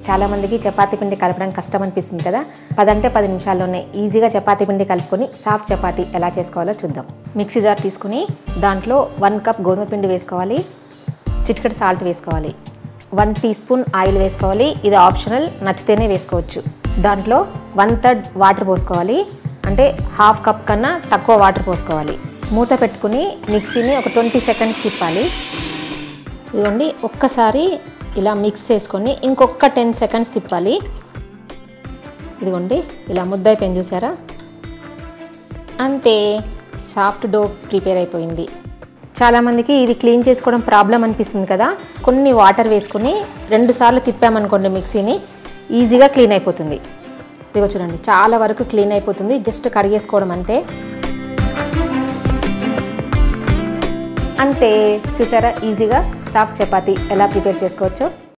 చాలామందికి చపాతీ పిండి కలపడం కష్టం అనిపిస్తుంది కదా పదంటే పది నిమిషాల్లోనే ఈజీగా చపాతీ పిండి కలుపుకొని సాఫ్ట్ చపాతీ ఎలా చేసుకోవాలో చూద్దాం మిక్సీ జార్ తీసుకుని దాంట్లో వన్ కప్ గోధుమ పిండి వేసుకోవాలి చిటికెడు సాల్ట్ వేసుకోవాలి వన్ టీ స్పూన్ ఆయిల్ వేసుకోవాలి ఇది ఆప్షనల్ నచ్చితేనే వేసుకోవచ్చు దాంట్లో వన్ థర్డ్ వాటర్ పోసుకోవాలి అంటే హాఫ్ కప్ కన్నా తక్కువ వాటర్ పోసుకోవాలి మూత పెట్టుకుని మిక్సీని ఒక ట్వంటీ సెకండ్స్ తిప్పాలి ఇదిగోండి ఒక్కసారి ఇలా మిక్స్ చేసుకొని ఇంకొక టెన్ సెకండ్స్ తిప్పాలి ఇదిగోండి ఇలా ముద్దైపోయింది చూసారా అంతే సాఫ్ట్ డో ప్రిపేర్ అయిపోయింది చాలామందికి ఇది క్లీన్ చేసుకోవడం ప్రాబ్లం అనిపిస్తుంది కదా కొన్ని వాటర్ వేసుకుని రెండు సార్లు తిప్పామనుకోండి మిక్సీని ఈజీగా క్లీన్ అయిపోతుంది ఇదిగో చూడండి చాలా వరకు క్లీన్ అయిపోతుంది జస్ట్ కడిగేసుకోవడం అంతే అంతే చూసారా ఈజీగా సాఫ్ట్ చపాతీ ఎలా ప్రిపేర్ చేసుకోవచ్చో